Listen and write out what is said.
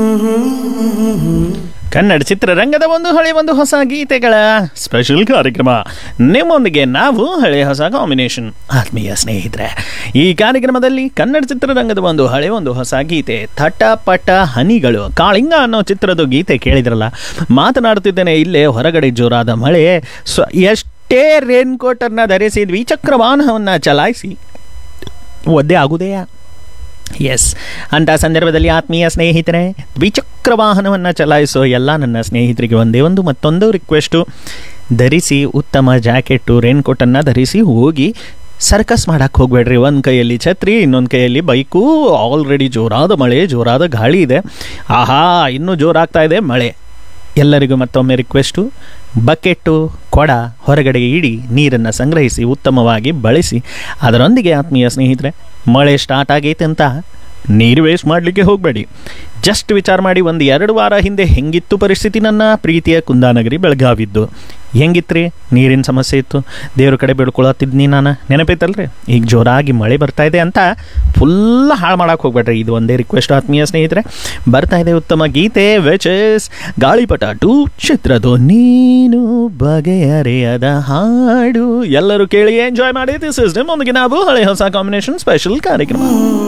ಕನ್ನಡ ಚಿತ್ರರಂಗದ ಒಂದು ಹಳೆ ಒಂದು ಹೊಸ ಗೀತೆಗಳ ಸ್ಪೆಷಲ್ ಕಾರ್ಯಕ್ರಮ ನಿಮ್ಮೊಂದಿಗೆ ನಾವು ಹಳೆ ಹೊಸ ಕಾಂಬಿನೇಷನ್ ಆತ್ಮೀಯ ಸ್ನೇಹಿತರೆ ಈ ಕಾರ್ಯಕ್ರಮದಲ್ಲಿ ಕನ್ನಡ ಚಿತ್ರರಂಗದ ಒಂದು ಹಳೆ ಒಂದು ಹೊಸ ಗೀತೆ ಥಟ ಪಟ ಹನಿಗಳು ಕಾಳಿಂಗ ಅನ್ನೋ ಚಿತ್ರದ ಗೀತೆ ಕೇಳಿದ್ರಲ್ಲ ಮಾತನಾಡುತ್ತಿದ್ದೇನೆ ಇಲ್ಲೇ ಹೊರಗಡೆ ಜೋರಾದ ಮಳೆ ಸ್ವ ಎಷ್ಟೇ ರೇನ್ ಕೋಟನ್ನು ಧರಿಸಿ ದ್ವಿಚಕ್ರ ವಾಹನವನ್ನು ಚಲಾಯಿಸಿ ಒದ್ದೆ ಆಗುವುದೆಯಾ ಎಸ್ ಅಂಥ ಸಂದರ್ಭದಲ್ಲಿ ಆತ್ಮೀಯ ಸ್ನೇಹಿತರೆ ದ್ವಿಚಕ್ರ ವಾಹನವನ್ನು ಚಲಾಯಿಸೋ ಎಲ್ಲ ನನ್ನ ಸ್ನೇಹಿತರಿಗೆ ಒಂದೇ ಒಂದು ಮತ್ತೊಂದು ರಿಕ್ವೆಸ್ಟು ಧರಿಸಿ ಉತ್ತಮ ಜಾಕೆಟ್ಟು ರೇನ್ಕೋಟನ್ನು ಧರಿಸಿ ಹೋಗಿ ಸರ್ಕಸ್ ಮಾಡಕ್ಕೆ ಹೋಗಬೇಡ್ರಿ ಒಂದು ಕೈಯಲ್ಲಿ ಛತ್ರಿ ಇನ್ನೊಂದು ಕೈಯಲ್ಲಿ ಬೈಕು ಆಲ್ರೆಡಿ ಜೋರಾದ ಮಳೆ ಜೋರಾದ ಗಾಳಿ ಇದೆ ಆಹಾ ಇನ್ನೂ ಜೋರಾಗ್ತಾ ಇದೆ ಮಳೆ ಎಲ್ಲರಿಗೂ ಮತ್ತೊಮ್ಮೆ ರಿಕ್ವೆಸ್ಟು ಬಕೆಟ್ಟು ಕೊಡ ಹೊರಗಡೆ ಇಡಿ ನೀರನ್ನು ಸಂಗ್ರಹಿಸಿ ಉತ್ತಮವಾಗಿ ಬಳಸಿ ಅದರೊಂದಿಗೆ ಆತ್ಮೀಯ ಸ್ನೇಹಿತರೆ ಮಳೆ ಸ್ಟಾರ್ಟ್ ಆಗೈತೆ ಅಂತ ನೀರು ವೇಸ್ಟ್ ಮಾಡಲಿಕ್ಕೆ ಹೋಗಬೇಡಿ ಜಸ್ಟ್ ವಿಚಾರ ಮಾಡಿ ಒಂದು ಎರಡು ವಾರ ಹಿಂದೆ ಹೆಂಗಿತ್ತು ಪರಿಸ್ಥಿತಿ ನನ್ನ ಪ್ರೀತಿಯ ಕುಂದಾನಗರಿ ಬೆಳಗಾವಿದ್ದು ಹೆಂಗಿತ್ರಿ ನೀರಿನ ಸಮಸ್ಯೆ ಇತ್ತು ದೇವ್ರ ಕಡೆ ಬೆಳ್ಕೊಳತ್ತಿದ್ನಿ ನಾನು ನೆನಪೈತಲ್ರಿ ಈಗ ಜೋರಾಗಿ ಮಳೆ ಬರ್ತಾ ಇದೆ ಅಂತ ಫುಲ್ ಹಾಳು ಮಾಡಕ್ಕೆ ಹೋಗ್ಬೇಡ್ರಿ ಇದು ಒಂದೇ ರಿಕ್ವೆಸ್ಟ್ ಆತ್ಮೀಯ ಸ್ನೇಹಿತರೆ ಬರ್ತಾ ಇದೆ ಉತ್ತಮ ಗೀತೆ ವಿಚ್ ಇಸ್ ಗಾಳಿಪಟ ಟು ಚಿತ್ರದ ನೀನು ಬಗೆಹರೆಯದ ಹಾಡು ಎಲ್ಲರೂ ಕೇಳಿ ಎಂಜಾಯ್ ಮಾಡಿ ದಿಸ್ ಇಸ್ ನಿಮ್ಮೊಂದಿಗೆ ನಾವು ಹಳೆ ಹೊಸ ಕಾಂಬಿನೇಷನ್ ಸ್ಪೆಷಲ್ ಕಾರ್ಯಕ್ರಮ